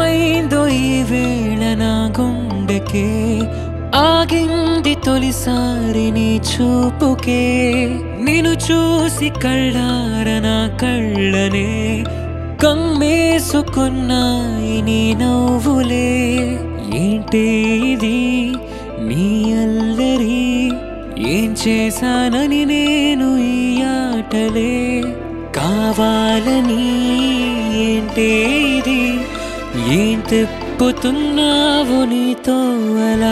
ఏమైందో ఈ వేళ నా గుండెకే ఆగింది తొలిసారి నీ చూపుకే నిన్ను చూసి కళ్ళార నా కళ్ళనే కమ్మేసుకున్నాయి నీ నవ్వులే ఏంటి ఇది నీ అల్లరి ఏం చేశానని నేను ఈ ఆటలే కావాలని ఏంటే ఇది ఏం తిప్పుతున్నావు నీతో అలా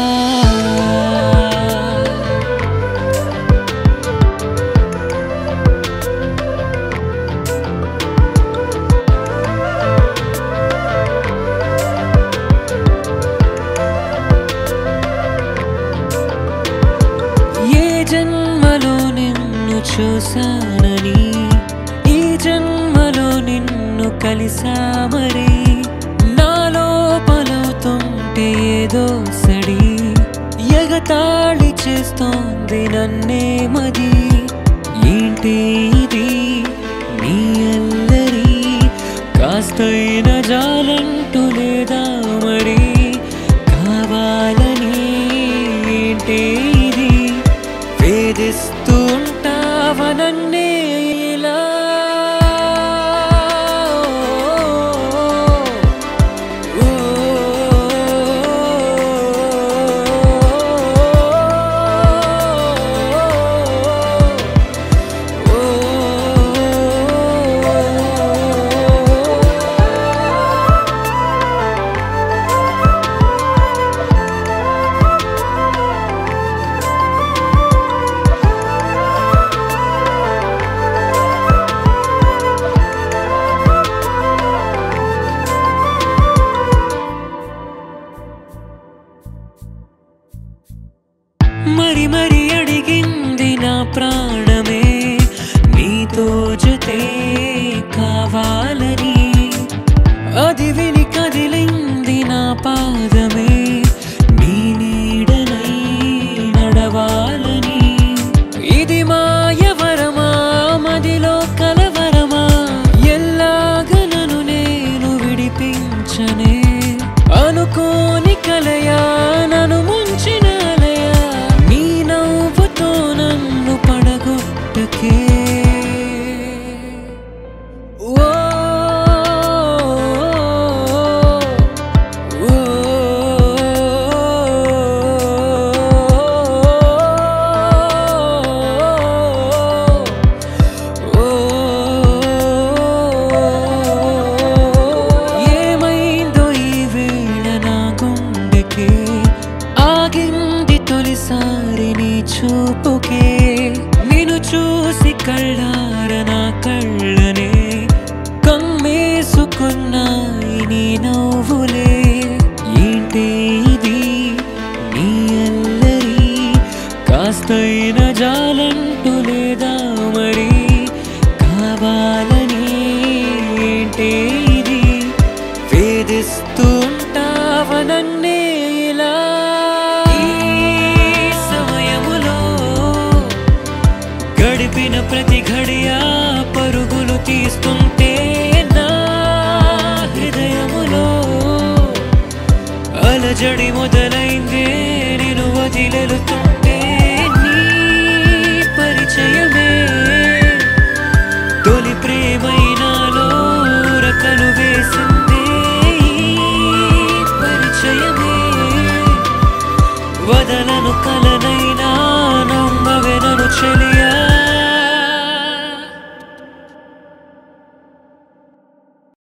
ఏ జన్మలో నిన్ను చూశానని ఈ జన్మలో నిన్ను కలిసామరి నాలో పలుతుంటే ఏదో సడి ఎగతాళి చేస్తోంది నన్నే మది ఏంటి ఇది నీ అల్లరి కాస్తైన జాలంటూ లేదా మరి కావాలని ఏంటి ఇది వేధిస్తూ ఉంటావా నన్నే ఇలా ఓ, మరి మరి అడిగింది నా ప్రాణమే నీతో జతే కావాలని అది విని కదిలింది నా పాదమే నీ నీడనై నడవాలని ఇది మాయవరమా మదిలో కలవరమా ఎల్లాగనను నేను విడిపించనే అనుకోని కలయా నన్ను ముంచినలయా నీ నవ్వుతో నన్ను పడగొట్టకే ఓ ఓ ఏమైందో ఈ వేళ నా గుండెకే ఆగింది తొలిసారి నీ చూపుకే నిన్ను చూసి కళ్ళార నా కళ్ళనే కమ్మేసుకున్నాయి నీ నవ్వులే ఏంటి ఇది నీ అల్లరి కాస్తైన జాలంటూ లేదా మరి కావాలని ఏంటి ఇది వేధిస్తూ ఉంటావా నన్నే ఇలా ఈ సమయములో గడిపిన ప్రతి ఘడియ పరుగులు తీస్తుంటే నా హృదయములో అలజడి మొదలైందే నేను వదిలెలుతుంటే నీ పరిచయమే తొలి ప్రేమైనాలో రకలు వేసిందే ఈ పరిచయమే వదలను కలనైనా నమ్మవెనను చెలియ